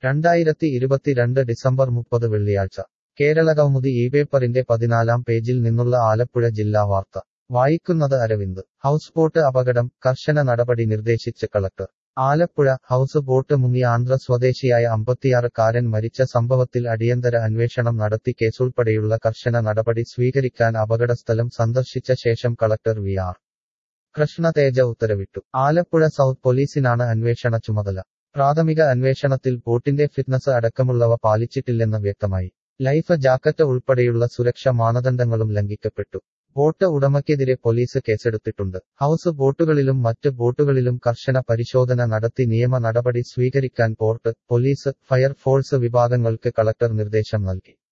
രണ്ടായിരത്തി ഇരുപത്തിരണ്ട് ഡിസംബർ മുപ്പത് വെള്ളിയാഴ്ച കേരളകൗമുദി ഈ പേപ്പറിന്റെ പതിനാലാം പേജിൽ നിന്നുള്ള ആലപ്പുഴ ജില്ലാ വാർത്ത വായിക്കുന്നത് അരവിന്ദ് ഹൗസ് ബോട്ട് അപകടം കർശന നടപടി നിർദ്ദേശിച്ച് കളക്ടർ ആലപ്പുഴ ഹൗസ് ബോട്ട് മുങ്ങി ആന്ധ്ര സ്വദേശിയായ അമ്പത്തിയാറുകാരൻ മരിച്ച സംഭവത്തിൽ അടിയന്തര അന്വേഷണം നടത്തി കേസുൾപ്പെടെയുള്ള കർശന നടപടി സ്വീകരിക്കാൻ അപകടസ്ഥലം സന്ദർശിച്ച ശേഷം കളക്ടർ വി ആർ കൃഷ്ണതേജ ഉത്തരവിട്ടു ആലപ്പുഴ സൗത്ത് പോലീസിനാണ് അന്വേഷണ ചുമതല പ്രാഥമിക അന്വേഷണത്തിൽ ബോട്ടിന്റെ ഫിറ്റ്നസ് അടക്കമുള്ളവ പാലിച്ചിട്ടില്ലെന്ന് വ്യക്തമായി ലൈഫ് ജാക്കറ്റ് ഉൾപ്പെടെയുള്ള സുരക്ഷാ മാനദണ്ഡങ്ങളും ലംഘിക്കപ്പെട്ടു ബോട്ട് ഉടമയ്ക്കെതിരെ പോലീസ് കേസെടുത്തിട്ടുണ്ട് ഹൗസ് ബോട്ടുകളിലും മറ്റ് ബോട്ടുകളിലും കർശന പരിശോധന നടത്തി നിയമ നടപടി സ്വീകരിക്കാൻ പോർട്ട് പോലീസ് ഫയർഫോഴ്സ് വിഭാഗങ്ങൾക്ക് കളക്ടർ നിർദ്ദേശം നൽകി